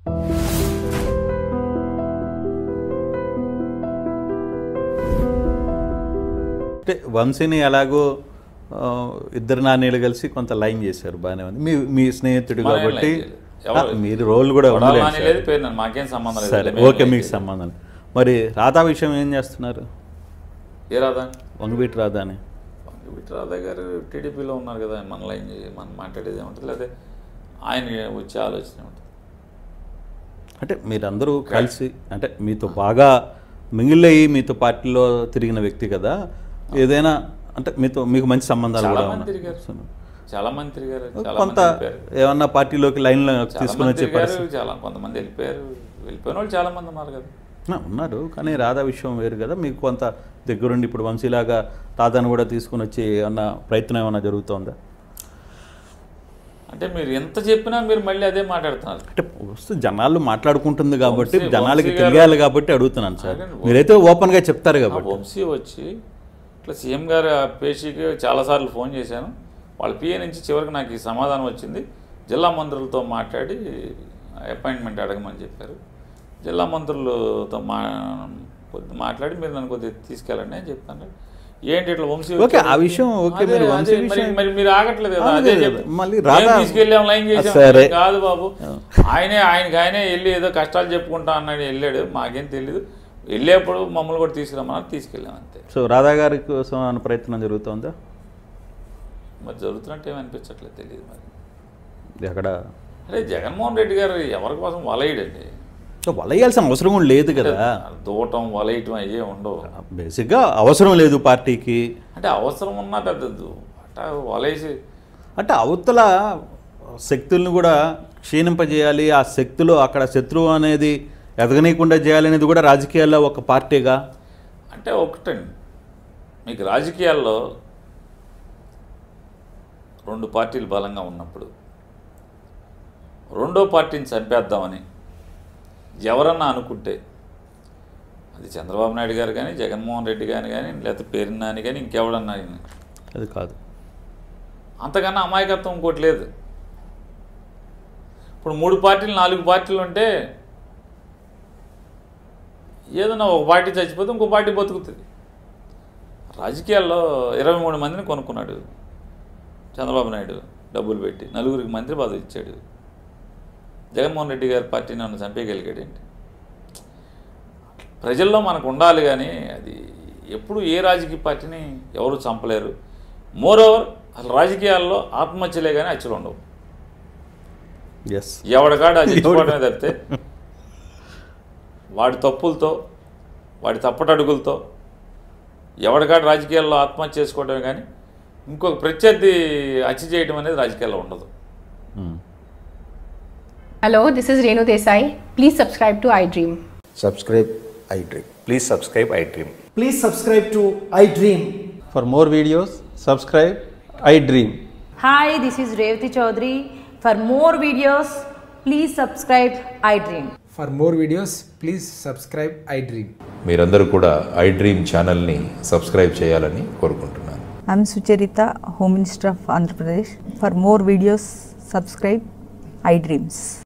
అంటే వంశీని ఎలాగో ఆ, ఇద్దరు నాన్నీళ్ళు కలిసి కొంత లైన్ చేశారు బాగానే ఉంది మీ మీ స్నేహితుడు మనం ఏం కాబట్టి లైన్ చేయలేదు. ఎవరు- ఆ, మీరు రోల్ కూడా కొడాలి ఉండలేదు నాని లేదు పేరు నన్ను మాకేం సంబంధం లేదు సరే మేము ఓకే ఏం మీకు చేయలేదు. సంబంధం లేదు. మరి రాధా విషయం ఏం చేస్తున్నారు ఏ రాధా వంగవీటి రాధా అని విట్ రాధా గారు టీడీపీలో ఉన్నారు కదా మన లైన్ చేసి మనం మాట్లాడేది ఏముంటుంది లేదా ఆయన వచ్చే ఆలోచన ఉంటుంది అంటే మీరందరూ కలిసి అంటే మీతో బాగా మింగిలయ్యి మీతో పార్టీలో తిరిగిన వ్యక్తి కదా ఏదైనా అంటే మీతో మీకు మంచి సంబంధాలు చాలా కూడా మంది ఉన్నాయి తిరిగారు చాలా మంది తిరిగారు చాలా కొంత మంది వెళ్ళిపోయారు. ఏమన్నా పార్టీలోకి లైన్లో చాలా తీసుకుని మంది వచ్చే తిరిగారు పరిస్థితి చాలా కొంతమంది వెళ్ళిపోయారు వెళ్ళిపోయిన వాళ్ళు చాలా మంది ఉన్నారు కదా ఆ, ఉన్నారు కానీ రాధా విషయం వేరు కదా మీకు కొంత దగ్గరుండి ఇప్పుడు వంశీలాగా రాధాను కూడా తీసుకుని వచ్చి ఏమన్నా ప్రయత్నం ఏమన్నా జరుగుతోందా అంటే మీరు ఎంత చెప్పినా మీరు మళ్ళీ అదే మాట్లాడుతున్నారు అంటే వస్తూ జనాలు మాట్లాడుకుంటుంది కాబట్టి వంశీ- జనాలకి వంశీ గారు- తెలియాలి కాబట్టి అడుగుతున్నాను సార్ అదే, మీరైతే ఓపెన్గా చెప్తారు ఆ కాబట్టి వంశీ వచ్చి ఇట్లా సీఎం గారు ఆ పేషీకి చాలాసార్లు ఫోన్ చేశాను వాళ్ళ పిఏ నుంచి చివరికి నాకు ఈ సమాధానం వచ్చింది జిల్లా మంత్రులతో మాట్లాడి అపాయింట్మెంట్ అడగమని చెప్పారు జిల్లా మంత్రులతో మా కొద్ది మాట్లాడి మీరు నన్ను కొద్దిగా తీసుకెళ్ళండి అని చెప్పాను ఏంటి ఇట్లా వంశీ ఓకే, వచ్చాడు. ఆ విషయం ఓకే, అదే, మీరు వంశీ అదే, మరి- విషయం- మరి మీరు ఆగట్లేదు కదా అదే, అదే అదే, చెప్పు. మళ్ళీ మేము రాధా- తీసుకెళ్ళాం లైన్ చేసాం సరే. కాదు బాబు ఆయనే ఆయనకి ఆయనే వెళ్ళి ఏదో కష్టాలు చెప్పుకుంటా అన్నాడు వెళ్ళాడు మాకేం తెలియదు వెళ్ళేప్పుడు మమ్మల్ని కూడా తీసుకురమ్మన్నారు తీసుకెళ్ళాం అంతే సో రాధా గారి కోసం ఏమైనా ప్రయత్నం జరుగుతోందా మరి జరుగుతున్నట్టు ఏమి అనిపించట్లేదు తెలియదు మరి అక్కడ అరే జగన్మోహన్ రెడ్డి గారు ఎవరి కోసం వలయడండి వలయాల్సిన అవసరం కూడా లేదు కదా దూటం వలయటం అయ్యే ఉండవు బేసిక్గా అవసరం లేదు పార్టీకి అంటే అవసరం ఉన్నా పెద్దదు అట్ట వలేసి అంటే అవతల శక్తుల్ని కూడా క్షీణింపజేయాలి ఆ శక్తులు అక్కడ శత్రువు అనేది ఎదగనీయకుండా చేయాలనేది కూడా రాజకీయాల్లో ఒక పార్టీగా అంటే ఒకటండి మీకు రాజకీయాల్లో రెండు పార్టీలు బలంగా ఉన్నప్పుడు రెండో పార్టీని చంపేద్దామని ఎవరన్నా అనుకుంటే అది చంద్రబాబు నాయుడు గారు కానీ జగన్మోహన్ రెడ్డి గాని కానీ లేకపోతే పేరు నాని కానీ ఇంకెవడన్నా కానీ అది కాదు అంతకన్నా అమాయకత్వం ఇంకోటి లేదు ఇప్పుడు మూడు పార్టీలు నాలుగు పార్టీలు ఉంటే ఏదైనా ఒక పార్టీ చచ్చిపోతే ఇంకో పార్టీ బతుకుతుంది రాజకీయాల్లో ఇరవై మూడు మందిని కొనుక్కున్నాడు చంద్రబాబు నాయుడు డబ్బులు పెట్టి నలుగురికి మంత్రి పదవి ఇచ్చాడు జగన్మోహన్ రెడ్డి గారి పార్టీని నన్ను చంపేయగలిగాడు ఏంటి ప్రజల్లో మనకు ఉండాలి కానీ అది ఎప్పుడు ఏ రాజకీయ పార్టీని ఎవరు చంపలేరు మోర్ ఓవర్ అసలు రాజకీయాల్లో ఆత్మహత్యలే కానీ హత్యలు ఉండవు ఎస్ ఎవడికాడు అది చచ్చిపోవడమే తప్పితే వాడి తప్పులతో వాడి తప్పటడుగులతో ఎవడికాడు రాజకీయాల్లో ఆత్మహత్య చేసుకోవడమే కానీ ఇంకొక ప్రత్యర్థి హత్య చేయడం అనేది రాజకీయాల్లో ఉండదు Hello, this is Renu Desai. Please subscribe to iDream. subscribe iDream. Please subscribe iDream. Please subscribe to iDream. For more videos, subscribe I Dream. Hi, this is Revati Chaudhary. For more videos, please subscribe iDream. For more videos, please subscribe iDream. మీరందరూ కూడా iDream ఛానల్ని subscribe చేయాలని కోరుకుంటున్నాను I'm Sucharita, Home Minister of Andhra Pradesh. For more videos, subscribe iDreams.